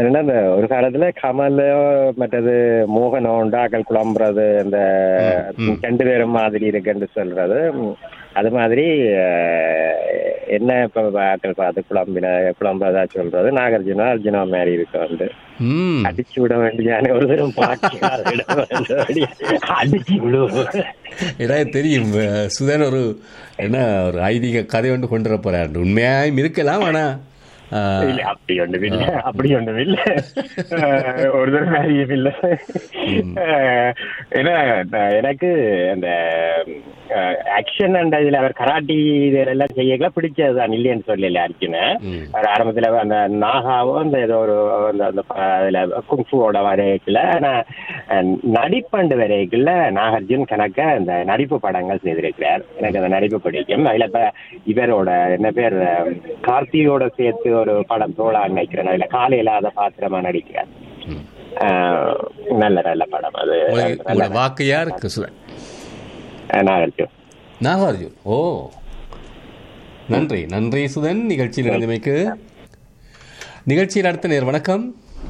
என்ன இந்த ஒரு காலத்துல கமலோ மற்றது மோகனோ டாக்கள் குழம்புறது இந்த ரெண்டு பேரும் மாதிரி இருக்குன்னு சொல்றது ம், அது மாதிரி அஹ், என்ன இப்ப ஆட்கள் பார்த்து குழம்பின குழம்புறதா சொல்றது நாகார்ஜுனா அர்ஜுனா மாதிரி இருக்கு வந்து ம் அடிச்சு விட வேண்டியான ஒரு தரம் பாக்கி அடிச்சு விடுவோம் எனக்கு தெரியும் அஹ், சுதன் ஒரு என்ன ஒரு ஐதீக கதை ஒன்று கொண்டு வர போறாரு உண்மையாயும் இருக்கலாம் ஆனா அஹ், இல்ல அப்படி ஒண்ணும் இல்ல அப்படி ஒண்ணும் இல்ல அஹ், ஒரு தடவை மாதிரியும் இல்ல அஹ், ஏன்னா நான் எனக்கு அந்த ஆக்ஷன் அண்ட் இதுல அவர் கராட்டி இதெல்லாம் செய்யல பிடிச்சதுதான் இல்லைன்னு சொல்லல அர்ஜுன ம். அவர் ஆரம்பத்துல அந்த நாகாவோ அந்த ஏதோ ஒரு அந்த அந்த ப- அதுல குங்ஃபுவோட வரைக்குள்ள ஆனா அஹ், நடிப்பண்டு வரைக்குள்ள நாகார்ஜுன் கணக்க அந்த நடிப்பு படங்கள் செய்திருக்கிறார் எனக்கு அந்த நடிப்பு பிடிக்கும் அதுல இப்ப இவரோட என்ன பேர் அஹ், கார்த்தியோட சேர்த்து ஒரு படம் தோழா நினைக்கிறேன் அதுல காலை இல்லாத பாத்திரமா நடிக்கிறார் ம். அஹ், நல்ல நல்ல படம் அது உங்களுக்கு உங்களோட வாக்கு யாருக்கு சுதன் அஹ், நாகார்ஜுன் நாகார்ஜுன் ஓ நன்றி நன்றி சுதன் நிகழ்ச்சியில் இணைந்தமைக்கு நிகழ்ச்சியில் அடுத்த நேர் வணக்கம்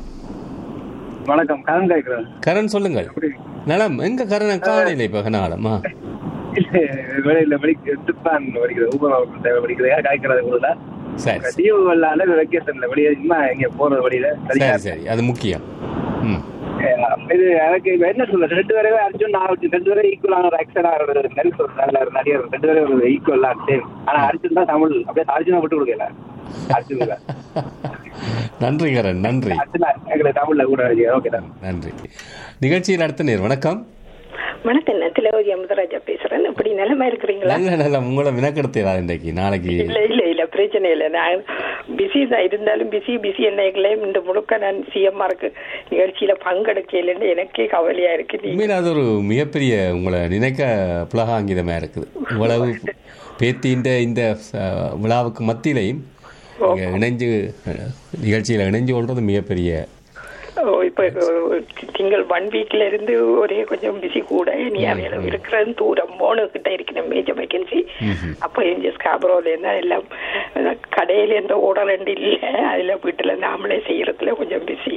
வணக்கம் கரண் கேட்கிறேன் கரண் சொல்லுங்கள் நலம் எங்க கரண் காலையில் இப்ப கனாலமா வெளியில படிக்க துப்பான் படிக்கிறது ஊபர் படிக்கிறது காய்க்கிறது கூட சரி டியூ வெள்ளால வெக்கேஷன்ல வெளியே சும்மா எங்க போறது வழியில சரி சரி அது முக்கியம் ம் இது எனக்கு இப்ப என்ன சொல்ல ரெண்டு பேரவே அர்ஜுன் நான் ரெண்டு பேரும் ஈக்குவலான ஒரு ஆக்சன் ஆகிறது நெல் ஒரு நல்ல ஒரு நடிகர் ரெண்டு பேரும் ஒரு ஈக்குவல் சேம் ஆனா அர்ஜுன் தான் தமிழ் அப்படியே அர்ஜுனை விட்டு கொடுக்கல அர்ஜுன் இல்ல. நன்றி கரண் நன்றி அர்ஜுனா எங்களுக்கு தமிழ்ல கூட ஓகே தான் நன்றி நிகழ்ச்சியில் அடுத்த நேர் வணக்கம் வணக்கம் நான் திலவதி அமுதராஜா பேசுறேன் எப்படி நிலைமை இருக்கிறீங்களா நல்ல நல்ல உங்களை வினக்கெடுத்தா இன்றைக்கு நாளைக்கு இல்ல இல்ல இல்ல பிரச்சனை இல்ல நான் பிஸி தான் இருந்தாலும் பிஸி பிஸி என்னைகளே இந்த முழுக்க நான் சிஎம்ஆ இருக்கு நிகழ்ச்சியில பங்கெடுக்கலன்னு எனக்கே கவலையா இருக்கு நீ உண்மையில் அது ஒரு மிகப்பெரிய உங்களை நினைக்க புலகாங்கிதமாக இருக்குது இவ்வளவு பேத்தின்ற இந்த அஹ், விழாவுக்கு மத்தியிலையும் நீங்க இணைஞ்சு அஹ், நிகழ்ச்சியில் இணைஞ்சு கொள்றது மிகப்பெரிய ஓ, இப்ப ஒரு திங்கள் ஒன் வீக்ல இருந்து ஒரே கொஞ்சம் பிஸி கூட நீ அவையில இருக்கிறது தூரம் மூணு கிட்ட இருக்கிற மேஜர் வேகன்சி அப்ப எங்க ஸ்காபரோல இருந்தா எல்லாம் அஹ், கடையில எந்த ஓட ரெண்டு இல்ல அதுல வீட்டுல நாமளே செய்யறதுல கொஞ்சம் பிஸி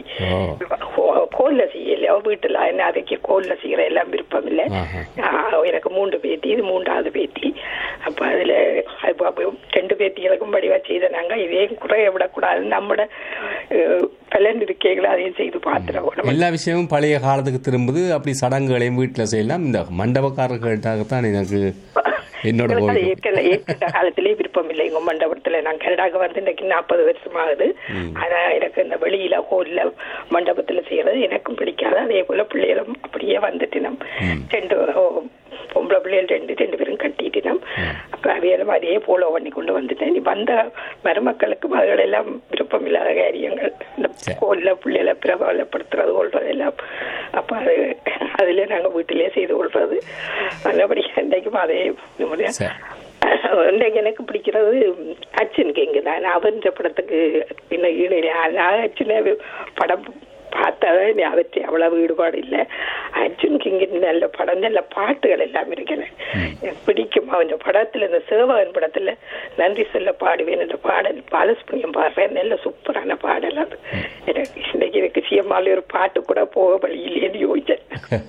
ஓ கோல்ல செய்யல வீட்டுல என்ன அதுக்கு கோல்ல செய்யற எல்லாம் விருப்பம் இல்ல ஆஹா. ஆஹ், எனக்கு மூன்று பேத்தி இது மூன்றாவது பேத்தி அப்ப அதுல அது அப்ப ரெண்டு பேத்திகளுக்கும் படிவா செய்த நாங்க இதையும் குறைய விடக்கூடாது நம்மட அஹ், பலன் இருக்கீங்களா அதையும் செய்து பாத்துறோம் எல்லா விஷயமும் பழைய காலத்துக்கு திரும்புது அப்படி சடங்குகளையும் வீட்டில் செய்யலாம் இந்த மண்டபக்காரர்கள்ட்டாகத்தான் எனக்கு என்னோட எனக்கு அது போய் ஏற்கனவே ஏற்கனவே காலத்திலே விருப்பம் இல்லை எங்க மண்டபத்துல நான் கனடாக்கு வந்து இன்னைக்கு நாற்பது வருஷம் ஆகுது ஆனா எனக்கு இந்த வெளியில கோயில்ல மண்டபத்துல செய்யறது எனக்கும் பிடிக்காது அதே போல பிள்ளைகளும் அப்படியே வந்துட்டு நம் ரெண்டு ஓ, பொம்பளை பிள்ளைகள் ரெண்டு ரெண்டு பேரும் கட்டிட்டினோம் அப்ப அவையெல்லாம் அதே போல பண்ணி கொண்டு வந்துட்டேன் நீ வந்த மருமக்களுக்கும் அதுகள் எல்லாம் விருப்பம் இல்லாத காரியங்கள் இந்த சரி. கோயில்ல பிள்ளைகளை பிரபலப்படுத்துறது கொள்றது எல்லாம் அப்ப அது அதுல நாங்க வீட்டிலேயே செய்து கொள்றது நல்லபடி இன்றைக்கும் அதே நம்முடைய சரி. இன்றைக்கு எனக்கு பிடிக்கிறது அச்சன் கேங்க தான் அவன் படத்துக்கு என்ன ஈடு நான் அச்சனை படம் பார்த்தாதான் நீ அவற்றை அவ்வளவு ஈடுபாடு இல்லை அர்ஜுன் கிங்கின் நல்ல படம் நல்ல பாட்டுகள் எல்லாம் இருக்கிறேன் எனக்கு பிடிக்கும் அவன் படத்துல இந்த சேவகன் படத்துல நன்றி சொல்ல பாடுவேன் என்ற பாடல் பாலசுப்ரமணியம் பாடுறேன் நல்ல சூப்பரான பாடல் அது எனக்கு இன்னைக்கு எனக்கு சிஎம்மால ஒரு பாட்டு கூட போக வழி இல்லையேன்னு யோசிச்சேன்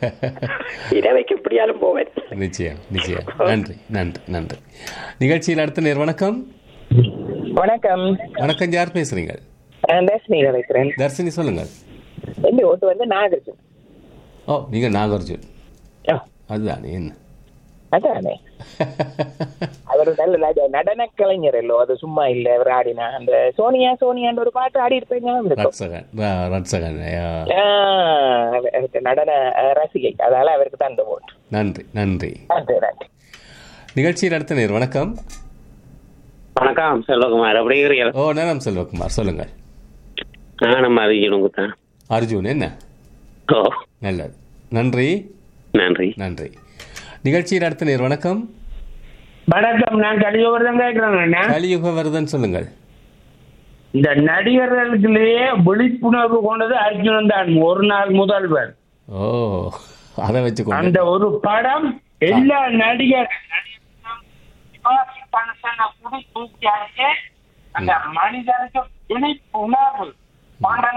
இரவைக்கு எப்படியாலும் போவேன் நிச்சயம் நிச்சயம் நன்றி நன்றி நன்றி நிகழ்ச்சியில் அடுத்த நேர் வணக்கம் வணக்கம் வணக்கம் யார் பேசுறீங்க நான் தர்ஷினி கிடைக்கிறேன் தர்ஷினி சொல்லுங்கள் எந்த ஓட்டு வந்து நாகார்ஜுன் ஓ நீங்கள் நாகார்ஜுன் ஆ, அதுதானே என்ன அதானே அவர் நல்ல நட- நடன கலைஞர் இல்லோ அது சும்மா இல்ல அவர் ஆடினா அந்த சோனியா சோனியான்ற ஒரு பாட்டு ஆடி இருப்பீங்க ரட்சகன் ர- ரட்சகன் ஆ, அவருக்கு நடன அஹ், ரசிகை அதால அவருக்கு தான் அந்த ஓட்டு நன்றி நன்றி நன்றி நன்றி நிகழ்ச்சியில் அடுத்த நேர் வணக்கம் வணக்கம் செல்வகுமார் எப்படி இருக்கிறீர்கள் ஓ நேரம் செல்வகுமார் சொல்லுங்கள் நானும் அறியணுங்க தான் அர்ஜுன் என்ன ஓ நல்லது நன்றி நன்றி நன்றி நிகழ்ச்சியில் அடுத்த நேர் வணக்கம் வணக்கம் நான் கலியோகர்தான் கேட்கிறேன் கலியுக வருதன் சொல்லுங்கள் இந்த நடிகர்களுக்குள்ளேயே விழிப்புணர்வு கொண்டது அர்ஜுனன் தான் ஒரு நாள் முதல்வர் ஓ அதை வச்சுக்கோங்க அந்த ஒரு படம் எல்லா நடிகர் சிவாஜி கணேசனை புடி தூக்கி அடிச்சு அந்த மனிதனுக்கு விழிப்புணர்வு